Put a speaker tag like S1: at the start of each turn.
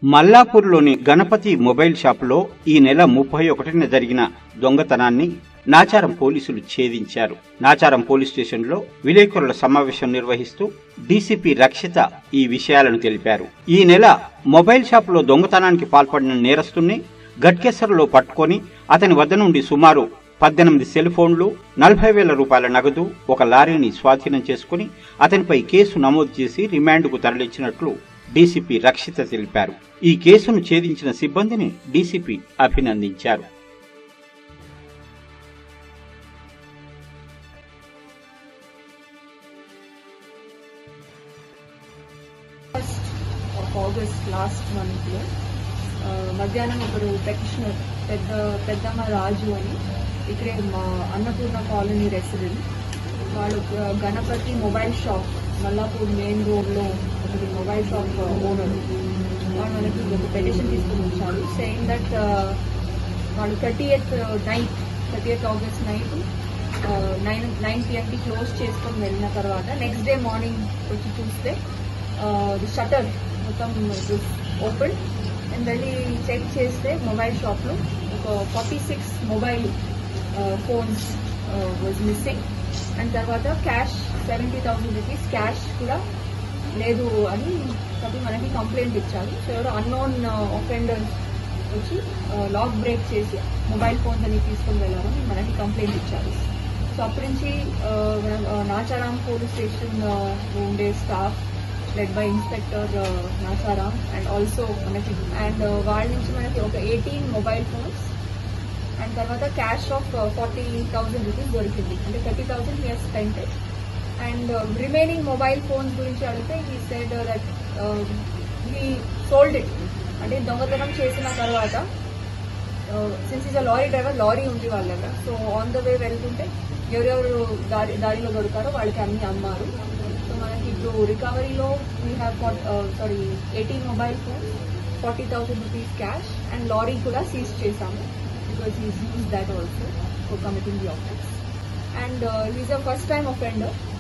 S1: మల్లాపూర్లోని Ganapati mobile షాపులో ఈ నెల ముప్పై ఒకటిన జరిగిన దొంగతనాన్ని నాచారం పోలీసులు ఛేదించారు నాచారం పోలీస్ స్టేషన్లో విలేకరుల సమావేశం నిర్వహిస్తూ డీసీపీ రక్షిత ఈ విషయాలను తెలిపారు ఈ నెల మొబైల్ షాపులో దొంగతనానికి పాల్పడిన నేరస్తుణ్ణి గట్కేసర్లో పట్టుకొని అతని వద్ద నుండి సుమారు పద్దెనిమిది సెల్ ఫోన్లు నలభై వేల రూపాయల నగదు ఒక లారీని స్వాధీనం చేసుకుని అతనిపై కేసు నమోదు చేసి రిమాండ్కు తరలించినట్లు డీసీపీ రక్షిత తెలిపారు ఈ కేసును ఛేదించిన సిబ్బందిని డీసీపీ అభినందించారు
S2: ఫస్ట్ ఆఫ్ ఆగస్ట్ లాస్ట్ మంత్లో మధ్యాహ్నం ఒకడు పెటిషనర్ పెద్ద పెద్దమ్మ రాజు అని ఇక్కడే మా అన్నపూర్ణ కాలనీ రెసిడెంట్ వాళ్ళు ఆ, Ganapathi mobile shop Mallapur main రోడ్లో ఒకటి మొబైల్ షాప్ ఓనర్ వాళ్ళు మనకి ఒక పెటిషన్ తీసుకుని వచ్చారు సెయింగ్ దట్ వాళ్ళు thirty eighth night thirty eighth August night nine nine పిఎంకి క్లోజ్ చేసుకొని వెళ్ళిన తర్వాత నెక్స్ట్ డే మార్నింగ్ వచ్చి చూస్తే ది షటర్ మొత్తం ఓపెన్ అండ్ వెళ్ళి చెక్ చేస్తే మొబైల్ షాప్లో ఒక forty six mobile phones was missing and తర్వాత cash seventy thousand rupees cash కూడా లేదు అని కాబట్టి మనకి కంప్లైంట్ ఇచ్చారు సో ఎవరో అన్నోన్ ఒఫెండర్ వచ్చి లాక్ బ్రేక్ చేసి మొబైల్ ఫోన్స్ అని తీసుకొని వెళ్ళారని మనకి కంప్లైంట్ ఇచ్చారు సో అప్పటి నుంచి ఆ, మనం, ఆ, నాచారాం పోలీస్ స్టేషన్ ఆ, ఉండే staff led by inspector Nacharam and also మనకి అండ్ వాళ్ళ నుంచి మనకి ఒక ఎయిటీన్ మొబైల్ ఫోన్స్ అండ్ తర్వాత cash of forty thousand rupees దొరికింది అంటే thirty thousand here spent and remaining mobile phones గురించి అడిగితే he said that he sold it అంటే దొంగతనం చేసిన తర్వాత since is a lorry driver lorry ఉంది వాళ్ళ దగ్గర సో ఆన్ ద వే వెళ్తుంటే ఎవరెవరు దారి దారిలో దొరుకుతారో వాళ్ళకి అన్ని అమ్మారు సో మనకి ఇప్పుడు రికవరీలో we have sorry eighteen mobile phone forty thousand rupees cash and lorry కూడా సీజ్ చేశాము because is use that also for committing the offence and is a first time offender